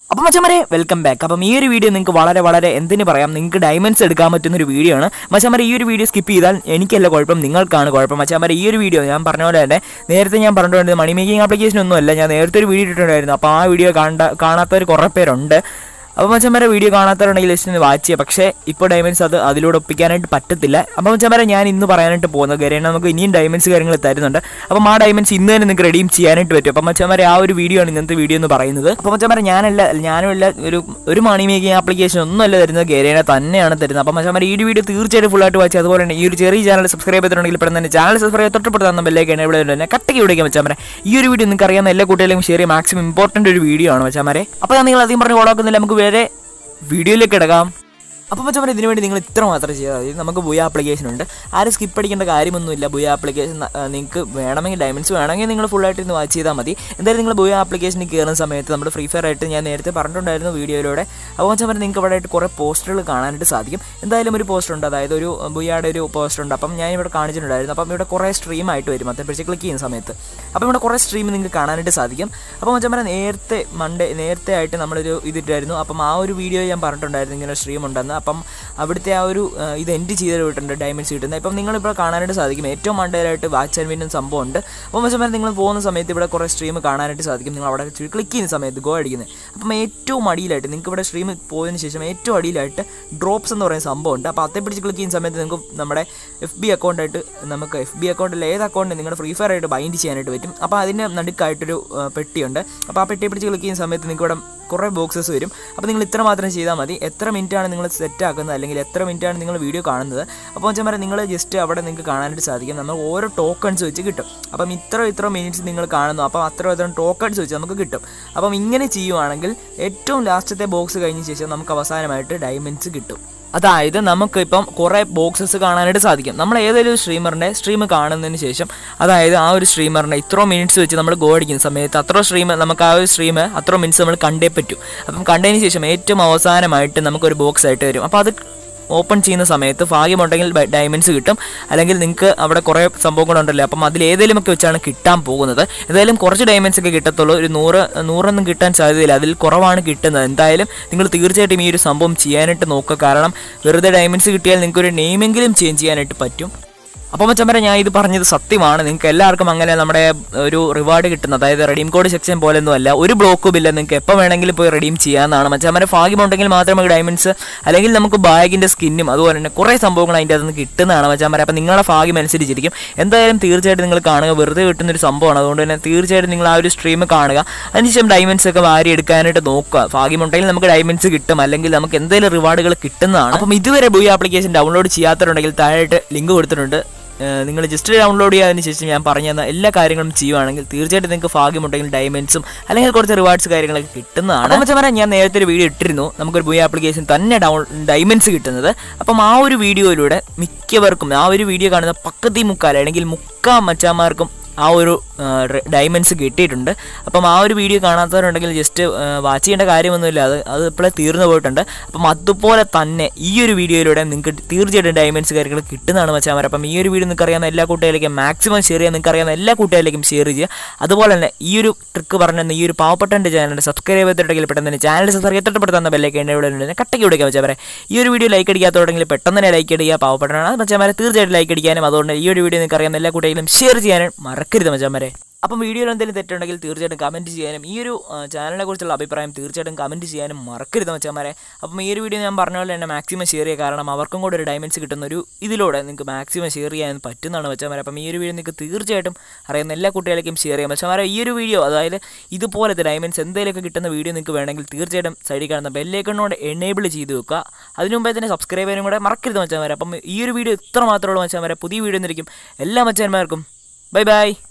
അപ്പം മച്ചമാരെ welcome back അപ്പം ഈ ഒരു വീഡിയോ നിങ്ങൾക്ക് വളരെ വളരെ എന്തിനു പറയാം നിങ്ങൾക്ക് ഡയമണ്ട്സ് എടുക്കാൻ പറ്റുന്ന ഒരു വീഡിയോ ആണ് മച്ചമാരെ ഈ ഒരു വീഡിയോ സ്കിപ്പ് ചെയ്താൽ എനിക്കല്ല കുഴപ്പം നിങ്ങൾക്കാണ് കുഴപ്പം മച്ചമാരെ ഈ ഒരു വീഡിയോ ഞാൻ പറഞ്ഞ പോലെ തന്നെ നേരത്തെ ഞാൻ പറഞ്ഞിട്ടുണ്ട് മണി മേക്കിംഗ് ആപ്ലിക്കേഷൻ ഒന്നും അല്ല ഞാൻ നേരത്തെ ഒരു വീഡിയോ ഇട്ടിട്ടുണ്ടായിരുന്നു അപ്പോൾ ആ വീഡിയോ കാണാ കാണാത്തവർ കുറേ പേരുണ്ട് അപ്പോൾ മച്ചന്മാരെ വീഡിയോ കാണാത്തവരുണ്ടെങ്കിൽ ജസ്റ്റ് ഒന്ന് വാച്ച് ചെയ്യുക പക്ഷേ ഇപ്പോൾ ഡയമണ്ട്സ് അത് അതിലൂടെ ഒപ്പിക്കാനായിട്ട് പറ്റത്തില്ല അപ്പോൾ മച്ചന്മാരെ ഞാൻ ഇന്ന് പറയാനായിട്ട് പോകുന്നത് കാര്യം നമുക്ക് ഇനിയും ഡയമണ്ട്സ് കാര്യങ്ങൾ തരുന്നുണ്ട് അപ്പം ആ ഡയമണ്ട്സ് ഇന്ന് തന്നെ നിങ്ങൾക്ക് റെഡീം ചെയ്യാനായിട്ട് പറ്റും അപ്പം മച്ചന്മാരെ ആ ഒരു വീഡിയോ ആണ് ഇന്നത്തെ വീഡിയോ എന്ന് പറയുന്നത് അപ്പോൾ മച്ചന്മാരെ ഞാനല്ല ഞാനും അല്ല ഒരു ഒരു മണി മേക്കിംഗ് ആപ്ലിക്കേഷൻ ഒന്നുമല്ല തരുന്നത് ഗരേന തന്നെയാണ് തരുന്നത് അപ്പം മച്ചന്മാരെ ഈ ഒരു വീഡിയോ തീർച്ചയായിട്ടും ഫുള്ളായിട്ട് വാച്ച് അതുപോലെ തന്നെ ഈ ഒരു ചെറിയ ചാനൽ സബ്സ്ക്രൈബ് ചെയ്തിട്ടുണ്ടെങ്കിൽ പെട്ടെന്ന് തന്നെ ചാനൽ സബ്സ്ക്രൈബ് തൊട്ടപ്പെടുത്താൻ ബെല്ലേക്ക് ഇവിടെ തന്നെ കട്ടയ്ക്ക് വിളിക്കാൻ മച്ചന്മാരെ ഈ ഒരു വീഡിയോ നിങ്ങൾക്ക് അറിയാവുന്ന എല്ലാ കുട്ടികളെയും ഷെയർ ചെയ്യാൻ മാക്സിമം ഇമ്പോർട്ടൻ്റ് ഒരു വീഡിയോ ആണ് മച്ചന്മാരെ അപ്പോൾ ഞാൻ നിങ്ങൾ അധികം പറഞ്ഞ് ഓടാക്കുന്നില്ല നമുക്ക് വേറെ വീഡിയോയിലേക്ക് കിടക്കാം അപ്പോൾ മച്ചന്മാരെ ഇതിനു വേണ്ടി നിങ്ങൾ ഇത്ര മാത്രം ചെയ്താൽ മതി നമുക്ക് ബുയ ആപ്ലിക്കേഷൻ ഉണ്ട് ആരും സ്കിപ്പ് അടിക്കേണ്ട കാര്യമൊന്നുമില്ല ബുയ ആപ്ലിക്കേഷൻ നിങ്ങൾക്ക് വേണമെങ്കിൽ ഡയമണ്ട്സ് വേണമെങ്കിൽ നിങ്ങൾ ഫുള്ളായിട്ട് ഇന്ന് വാച്ച് ചെയ്താൽ മതി എന്തായാലും നിങ്ങൾ ബുയ ആപ്ലിക്കേഷനിൽ കയറുന്ന സമയത്ത് നമ്മുടെ ഫ്രീ ഫയർ ആയിട്ട് ഞാൻ നേരത്തെ പറഞ്ഞിട്ടുണ്ടായിരുന്നു വീഡിയോയിലൂടെ അപ്പോൾ മച്ചന്മാരെ നിങ്ങൾക്ക് അവിടെ ആയിട്ട് കുറേ പോസ്റ്ററുകൾ കാണാനായിട്ട് സാധിക്കും എന്തായാലും ഒരു പോസ്റ്റർ ഉണ്ട് അതായത് ഒരു ബുയയുടെ ഒരു പോസ്റ്റർ ഉണ്ട് അപ്പം ഞാൻ ഇവിടെ കാണിച്ചിട്ടുണ്ടായിരുന്നു അപ്പം ഇവിടെ കുറേ സ്ട്രീം ആയിട്ട് വരും അതേ പിടിച്ച് ക്ലിക്ക് ചെയ്യുന്ന സമയത്ത് അപ്പം ഇവിടെ കുറേ സ്ട്രീം നിങ്ങൾക്ക് കാണാനായിട്ട് സാധിക്കും അപ്പോൾ മച്ചന്മാരെ നേരത്തെ മൺഡേ നേരത്തെ ആയിട്ട് നമ്മളൊരു ഇതിട്ടായിരുന്നു അപ്പം ആ ഒരു വീഡിയോ ഞാൻ പറഞ്ഞിട്ടുണ്ടായിരുന്നു ഇങ്ങനെ സ്ട്രീം ഉണ്ടെന്ന് അപ്പം അവിടുത്തെ ആ ഒരു ആ, ഇത് എൻഡ് ചെയ്ത് വിട്ടിട്ടുണ്ട് ഡയമണ്ട്സ് കിട്ടുന്നത് ഇപ്പം നിങ്ങളിപ്പോൾ കാണാനായിട്ട് സാധിക്കും ഏറ്റവും മണ്ടയിലായിട്ട് വാച്ച് ആൻഡ് വിന്നും സംഭവം ഉണ്ട് അപ്പോൾ മച്ചന്മാരെ നിങ്ങൾ പോകുന്ന സമയത്ത് ഇവിടെ കുറേ സ്ട്രീം കാണാനായിട്ട് സാധിക്കും നിങ്ങൾ അവിടെ ക്ലിക്ക് ചെയ്യുന്ന സമയത്ത് ഗോ അടിക്കുന്നത് അപ്പം ഏറ്റവും അടിയിലായിട്ട് നിങ്ങൾക്ക് ഇവിടെ സ്ട്രീം പോയതിന് ശേഷം ഏറ്റവും അടിയിലായിട്ട് ഡ്രോപ്സ് എന്ന് പറയുന്ന സംഭവം ഉണ്ട് അപ്പോൾ അതേ പിടിച്ച് ക്ലിക്ക് ചെയ്യുന്ന സമയത്ത് നിങ്ങൾക്ക് നമ്മുടെ എഫ് ബി അക്കൗണ്ടായിട്ട് നമുക്ക് എഫ് ബി അക്കൗണ്ടിൽ ഏത് അക്കൗണ്ട് നിങ്ങളുടെ ഫ്രീ ഫയർ ആയിട്ട് ബൈൻഡ് ചെയ്യാനായിട്ട് പറ്റും അപ്പോൾ അതിൻ്റെ നടുക്കായിട്ടൊരു ആ, പെട്ടിയുണ്ട് അപ്പോൾ ആ പെട്ടിയെ പിടിച്ച് ക്ലിക്ക് ചെയ്യുന്ന സമയത്ത് നിങ്ങൾക്ക് ഇവിടെ കുറേ ബോക്സസ് വരും അപ്പോൾ നിങ്ങൾ ഇത്ര മാത്രം ചെയ്താൽ മതി എത്ര മിനിറ്റാണ് നിങ്ങൾ സെറ്റ് ആക്കുന്നത് അല്ലെങ്കിൽ എത്ര മിനിറ്റാണ് നിങ്ങൾ വീഡിയോ കാണുന്നത് അപ്പോൾ വെച്ചാൽ പറയാം നിങ്ങൾ ജസ്റ്റ് അവിടെ നിങ്ങൾക്ക് കാണാനായിട്ട് സാധിക്കും നമ്മൾ ഓരോ ടോക്കൺസ് വെച്ച് കിട്ടും അപ്പം ഇത്ര ഇത്ര മിനിറ്റ്സ് നിങ്ങൾ കാണുന്നു അപ്പോൾ അത്ര ഇത്ര ടോക്കൺസ് വെച്ച് നമുക്ക് കിട്ടും അപ്പം ഇങ്ങനെ ചെയ്യുവാണെങ്കിൽ ഏറ്റവും ലാസ്റ്റത്തെ ബോക്സ് കഴിഞ്ഞ ശേഷം നമുക്ക് അവസാനമായിട്ട് ഡയമണ്ട്സ് കിട്ടും അതായത് നമുക്ക് ഇപ്പം കുറേ ബോക്സസ് കാണാനായിട്ട് സാധിക്കും നമ്മൾ ഏതെങ്കിലും ഒരു സ്ട്രീമറിൻ്റെ സ്ട്രീം കാണുന്നതിന് ശേഷം അതായത് ആ ഒരു സ്ട്രീമറിനെ ഇത്ര മിനിറ്റ്സ് വെച്ച് നമ്മൾ ഗോ അടിക്കുന്ന സമയത്ത് അത്ര സ്ട്രീം നമുക്ക് ആ ഒരു സ്ട്രീം അത്ര മിനിറ്റ്സ് നമ്മൾ കണ്ടേ പറ്റൂ അപ്പം കണ്ടതിന് ശേഷം ഏറ്റവും അവസാനമായിട്ട് നമുക്കൊരു ബോക്സ് ആയിട്ട് വരും അപ്പോൾ അത് ഓപ്പൺ ചെയ്യുന്ന സമയത്ത് ഭാഗ്യമുണ്ടെങ്കിൽ ഡയമണ്ട്സ് കിട്ടും അല്ലെങ്കിൽ നിങ്ങൾക്ക് അവിടെ കുറേ സംഭവങ്ങളുണ്ടല്ലോ അപ്പം അതിൽ ഏതെങ്കിലുമൊക്കെ വെച്ചാണ് കിട്ടാൻ പോകുന്നത് എന്തായാലും കുറച്ച് ഡയമണ്ട്സ് ഒക്കെ കിട്ടത്തുള്ളൂ ഒരു നൂറ് നൂറൊന്നും കിട്ടാൻ സാധ്യതയില്ല അതിൽ കുറവാണ് കിട്ടുന്നത് എന്തായാലും നിങ്ങൾ തീർച്ചയായിട്ടും ഈ ഒരു സംഭവം ചെയ്യാനായിട്ട് നോക്കുക കാരണം വെറുതെ ഡയമണ്ട്സ് കിട്ടിയാൽ നിങ്ങൾക്ക് ഒരു നെയിമെങ്കിലും ചേഞ്ച് ചെയ്യാനായിട്ട് പറ്റും അപ്പോൾ മച്ചമ്പര ഞാൻ ഇത് പറഞ്ഞത് സത്യമാണ് നിങ്ങൾക്ക് എല്ലാവർക്കും അങ്ങനെ നമ്മുടെ ഒരു റിവാർഡ് കിട്ടുന്ന അതായത് റെഡീം കോഡ് സെക്ഷൻ പോലെയൊന്നും അല്ല ഒരു ബ്ലോക്കും ഇല്ല നിങ്ങൾക്ക് എപ്പോൾ വേണമെങ്കിലും പോയി റെഡീം ചെയ്യാവുന്നതാണ് മച്ചമ്പര ഭാഗ്യമുണ്ടെങ്കിൽ മാത്രമേ നമുക്ക് ഡയമണ്ട്സ് അല്ലെങ്കിൽ നമുക്ക് ബാഗിൻ്റെ സ്കിന്നും അതുപോലെ തന്നെ കുറേ സംഭവങ്ങൾ അതിൻ്റെ അകത്ത് നിന്ന് കിട്ടുന്നതാണ് മച്ചമ്പര അപ്പോൾ നിങ്ങളുടെ ഭാഗ്യം അനുസരിച്ചിരിക്കും എന്തായാലും തീർച്ചയായിട്ടും നിങ്ങൾ കാണുക വെറുതെ കിട്ടുന്ന ഒരു സംഭവമാണ് അതുകൊണ്ട് തന്നെ തീർച്ചയായിട്ടും നിങ്ങൾ ആ ഒരു സ്ട്രീം കാണുക അതിനുശേഷം ഡയമണ്ട്സ് ഒക്കെ വാരി എടുക്കാനായിട്ട് നോക്കുക ഭാഗ്യമുണ്ടെങ്കിൽ നമുക്ക് ഡയമണ്ട്സ് കിട്ടും അല്ലെങ്കിൽ നമുക്ക് എന്തെങ്കിലും റിവാർഡുകൾ കിട്ടുന്നതാണ് അപ്പം ഇതുവരെ ബുയി ആപ്ലിക്കേഷൻ ഡൗൺലോഡ് ചെയ്യാത്തവരുണ്ടെങ്കിൽ താഴെയായിട്ട് ലിങ്ക് കൊടുത്തിട്ടുണ്ട് നിങ്ങൾ ജസ്റ്റ് ഡൗൺലോഡ് ചെയ്തതിന് ശേഷം ഞാൻ പറഞ്ഞു തന്ന എല്ലാ കാര്യങ്ങളും ചെയ്യുവാണെങ്കിൽ തീർച്ചയായിട്ടും നിങ്ങൾക്ക് ഭാഗ്യമുണ്ടെങ്കിൽ ഡയമണ്ട്സും അല്ലെങ്കിൽ കുറച്ച് റിവാർഡ്സ് കാര്യങ്ങളൊക്കെ കിട്ടുന്നതാണ് അപ്പം വെച്ചാൽ ഞാൻ നേരത്തെ ഒരു വീഡിയോ ഇട്ടിരുന്നു നമുക്കൊരു ബുയ ആപ്ലിക്കേഷൻ തന്നെ ഡൗൺ ഡയമണ്ട്സ് കിട്ടുന്നത് അപ്പം ആ ഒരു വീഡിയോയിലൂടെ മിക്കവർക്കും ആ ഒരു വീഡിയോ കാണുന്ന പക്കത്തി മുക്കാൽ അല്ലെങ്കിൽ മുക്കാ മച്ചാമാർക്കും ആ ഒരു ഡയമണ്ട്സ് കിട്ടിയിട്ടുണ്ട് അപ്പം ആ ഒരു വീഡിയോ കാണാത്തവരുണ്ടെങ്കിൽ ജസ്റ്റ് വാച്ച് ചെയ്യേണ്ട കാര്യമൊന്നുമില്ല അത് അത് ഇപ്പോഴേ തീർന്നു പോയിട്ടുണ്ട് അപ്പം അതുപോലെ തന്നെ ഈ ഒരു വീഡിയോയിലൂടെ നിങ്ങൾക്ക് തീർച്ചയായിട്ടും ഡയമണ്ട്സ് കാര്യങ്ങൾ കിട്ടുന്നതാണ് മച്ചാമാർ അപ്പം ഈ ഒരു വീഡിയോ നിങ്ങൾക്ക് അറിയാവുന്ന എല്ലാ കൂട്ടുകാരിലേക്കും മാക്സിമം ഷെയർ ചെയ്യാൻ നിങ്ങൾക്ക് അറിയാവുന്ന എല്ലാ കൂട്ടുകാരിലേക്കും ഷെയർ ചെയ്യുക അതുപോലെ തന്നെ ഈ ഒരു ട്രിക്ക് പറഞ്ഞ ഈ ഒരു പാവപ്പെട്ട എൻ്റെ ചാനൽ സബ്സ്ക്രൈബ് ചെയ്തിട്ടുണ്ടെങ്കിൽ പെട്ടെന്ന് തന്നെ ചാനൽ സബ്സ്ക്രൈബ് എത്തപ്പെടുത്തുന്ന ബെല്ലേക്ക് എൻ്റെ ഇവിടെ ഉണ്ട് കട്ടയ്ക്ക് വിളിക്കാം മച്ചാമാരെ ഈ ഒരു വീഡിയോ ലൈക്ക് അടിക്കാത്തവരുണ്ടെങ്കിൽ പെട്ടെന്ന് തന്നെ ലൈക്ക് അടിക്കുക പാവപ്പെട്ടതാണ് മച്ചാമാരെ തീർച്ചയായിട്ടും ലൈക്ക് അടിക്കാനും അതുകൊണ്ട് ഈ ഒരു വീഡിയോ നിങ്ങൾക്ക് അറിയാവുന്ന എല്ലാ കൂട്ടുകാരിലും ഷെയർ ചെയ്യാനും മറക്കരുത് മച്ചാമാരെ അപ്പം വീഡിയോയിൽ എന്തെങ്കിലും തെറ്റുണ്ടെങ്കിൽ തീർച്ചയായിട്ടും കമൻറ്റ് ചെയ്യാനും ഈ ഒരു ആ, ചാനലിനെ കുറിച്ചുള്ള അഭിപ്രായം തീർച്ചയായിട്ടും കമൻറ്റ് ചെയ്യാനും മറക്കരുത് മച്ചന്മാരെ അപ്പം ഈ ഒരു വീഡിയോ ഞാൻ പറഞ്ഞ പോലെ തന്നെ മാക്സിമം ഷെയർ ചെയ്യുക കാരണം അവർക്കും കൂടെ ഒരു ഡയമണ്ട്സ് കിട്ടുന്ന ഒരു ഇതിലൂടെ നിങ്ങൾക്ക് മാക്സിമം ഷെയർ ചെയ്യാൻ പറ്റുന്നതാണ് മച്ചന്മാരെ അപ്പം ഈ ഒരു വീഡിയോ നിങ്ങൾക്ക് തീർച്ചയായിട്ടും അറിയുന്ന എല്ലാ കുട്ടികളേക്കും ഷെയർ ചെയ്യാം മച്ചന്മാരെ ഈ ഒരു വീഡിയോ അതായത് ഇതുപോലത്തെ ഡയമണ്ട്സ് എന്തെങ്കിലുമൊക്കെ കിട്ടുന്ന വീഡിയോ നിങ്ങൾക്ക് വേണമെങ്കിൽ തീർച്ചയായിട്ടും സൈഡിൽ കാണുന്ന ബെല്ലേക്കണ്ണോട് എനേബിൾ ചെയ്ത് വെക്കുക അതിനു മുമ്പേ തന്നെ സബ്സ്ക്രൈബ് ചെയ്യാനും കൂടെ മറക്കരുത് മച്ചന്മാരെ അപ്പം ഈ ഒരു വീഡിയോ ഇത്ര മാത്രമേ ഉള്ളൂ മച്ചന്മാരെ പുതിയ വീഡിയോ എന്നിരിക്കും എല്ലാ മച്ചന്മാർക്കും ബൈ ബൈ